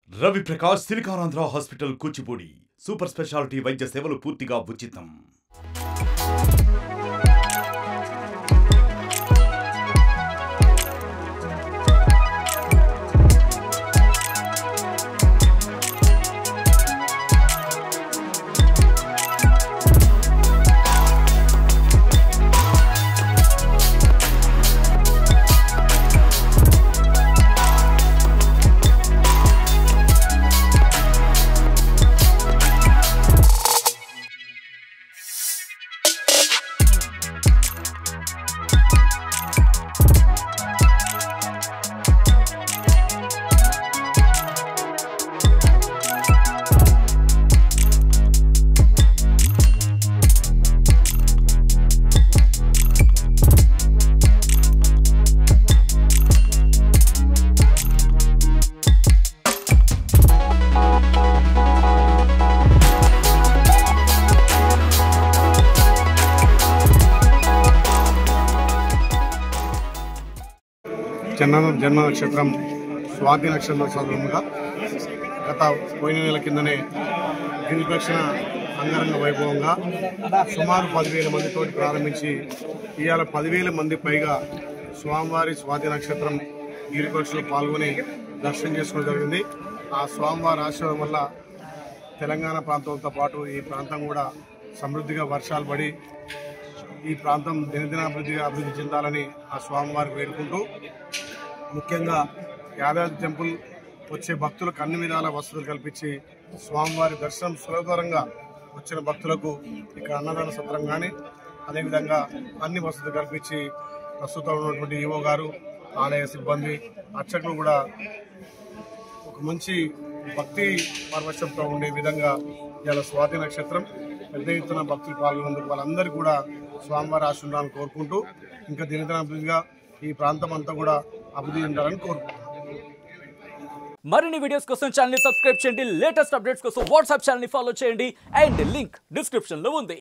Ravi Prakash Siliconandhra hospital Kuchipudi super speciality వైద్య సేవలు పూర్తిగా ఉచితం జన్మ జన్మ నక్షత్రం స్వాతి నక్షత్రం సందర్భంగా గత పోయిన నెల కిందనే గిరిప్రక్షణ అంగరంగ వైభవంగా సుమారు పదివేల మందితో ప్రారంభించి ఇవాళ పదివేల మంది పైగా స్వామివారి స్వాతి నక్షత్రం గిరిప్రక్షలో పాల్గొని దర్శనం చేసుకోవడం జరిగింది ఆ స్వామివారి ఆశీర్వాదం వల్ల తెలంగాణ ప్రాంతంతో పాటు ఈ ప్రాంతం కూడా సమృద్ధిగా వర్షాలు పడి ఈ ప్రాంతం దినదినాభివృద్ధిగా అభివృద్ధి చెందాలని ఆ స్వామివారికి వేడుకుంటూ ముఖ్యంగా యాదాద్రి టెంపుల్ వచ్చే భక్తులకు అన్ని విధాల వసతులు కల్పించి స్వామివారి దర్శనం సులభతరంగా వచ్చిన భక్తులకు ఇక్కడ అన్నదాన సత్రం కానీ అదేవిధంగా అన్ని వసతులు కల్పించి ప్రస్తుతం ఉన్నటువంటి ఈవో గారు ఆలయ సిబ్బంది అర్చకులు కూడా ఒక మంచి భక్తి పరవశంతో ఉండే విధంగా ఇవాళ స్వాతి నక్షత్రం పెద్ద ఎత్తున భక్తులు పాల్గొన్నందుకు వాళ్ళందరూ కూడా స్వామివారి ఆశీర్వాదాన్ని కోరుకుంటూ ఇంకా దినదినాభివృద్ధిగా ఈ ప్రాంతం అంతా కూడా అభివృద్ధి చెందాలని కోరుకుంటున్నాను మరిన్ని వీడియోస్ కోసం ఛానల్ సబ్స్క్రైబ్ చేయండి లేటెస్ట్ అప్డేట్స్ కోసం వాట్సాప్ ఛానల్ ఫాలో చేయండి అండ్ లింక్ డిస్క్రిప్షన్ లో ఉంది